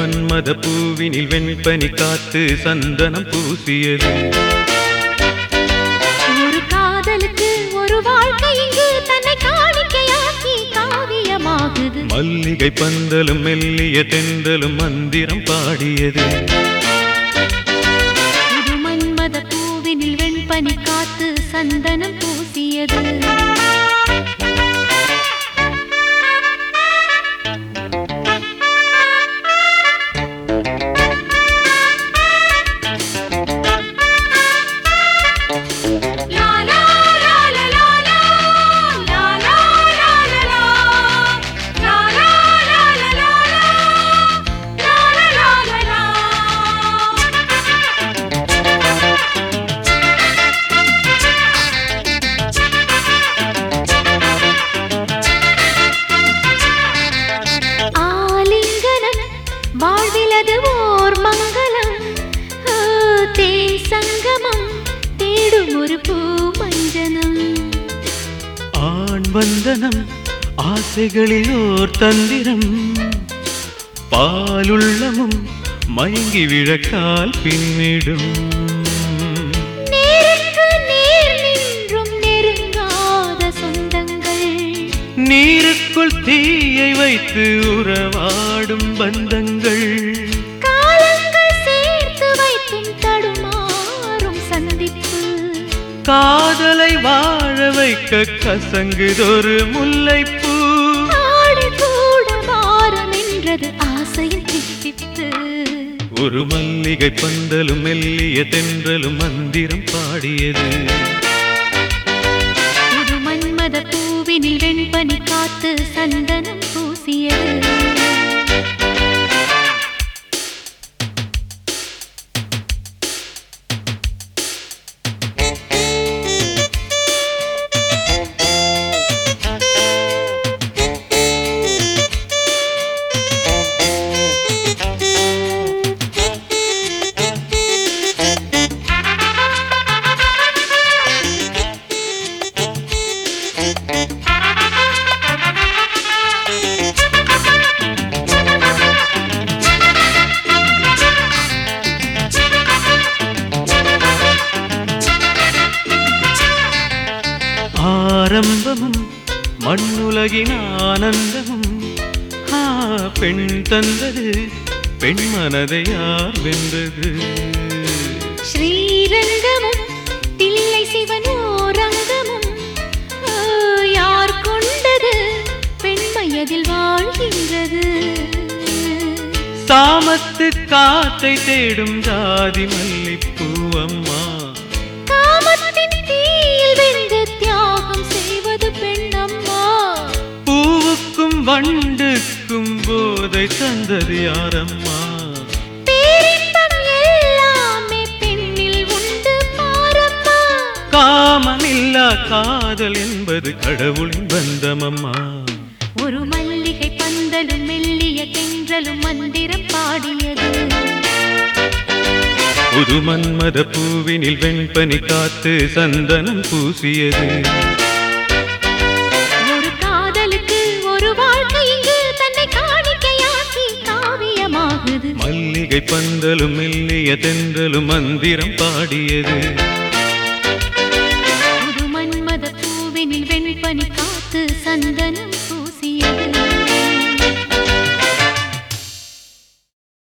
மன்மத பூவினில் வெண்பனி காத்து சந்தனம் பூசியது ஒரு காதலுக்கு ஒரு வாழ்க்கை இங்கு தன்னை காணிக்கையாக்கி காவியமாகுது மல்லிகை பந்தலும் மெல்லிய தென்றலும் மந்திரம் பாடியது புது மன்மத பூவினில் வெண்பனி காத்து சந்தனம் பூசியது ஆலிங்கனம் வாழ்விலது ஓர் மங்களம் ஓ, தேன் சங்கமம் தேடும் ஒரு பூ மஞ்சனம் ஆண் வந்தனம் ஆசைகளில் ஓர் தந்திரம் பாலுள்ளமும் மயங்கி விழக்கால் பின்னிடும் நேருக்கு நேர் நின்றும் நெருங்காத சொந்தங்கள் நீருக்குள் தீயை வைத்து உறவாடும் பந்தங்கள் காலங்கள் சேர்த்து வைத்தும் தடுமாறும் சந்திப்பு காதலை வாழ வைக்க கசங்குதொரு முல்லைப்பூ ஆடு கூட மாறும் என்றது ஆசையின் தித்திப்பு ஒரு மல்லிகை பந்தலும் மெல்லிய தென்றலும் மந்திரம் பாடியது புது மன்மத பூவினில் வெண்பனி காத்து சந்தனம் பூசியது ஆரம்பமும் மண்ணுலகின் ஆனந்தமும் ஆ, பெண் தந்தது பெண் மனதை யார் வென்றது ஸ்ரீரங்கமும் தில்லை சிவனோரங்கமும் ஓ, யார் கொண்டது பெண்மையதில் வாழ்கின்றது சாமத்து காத்தை தேடும் ஜாதி மல்லிப்பூவம்மா காமத்தின் தீயில் வெந்து தியாகம் செய்வது பெண்ணம்மா பூவுக்கும் வண்டுக்கும் போதை தந்தது யாரம்மா பேரின்பம் எல்லாமே பெண்ணில் உண்டு பாரம்மா காமமில்லா காதல் என்பது கடவுளின் பந்தமம்மா ஒரு மல்லிகை பந்தலும் மெல்லிய தென்றலும் மந்திரம் பாடியது புது மன்மத பூவினில் வெண்பனி காத்து சந்தனம் பூசியது ஒரு காதலுக்கு ஒரு வாழ்க்கை இங்கு தன்னை காணிக்கையாக்கி காவியமாகுது மல்லிகை பந்தலும் மெல்லிய தென்றலும் மந்திரம் பாடியது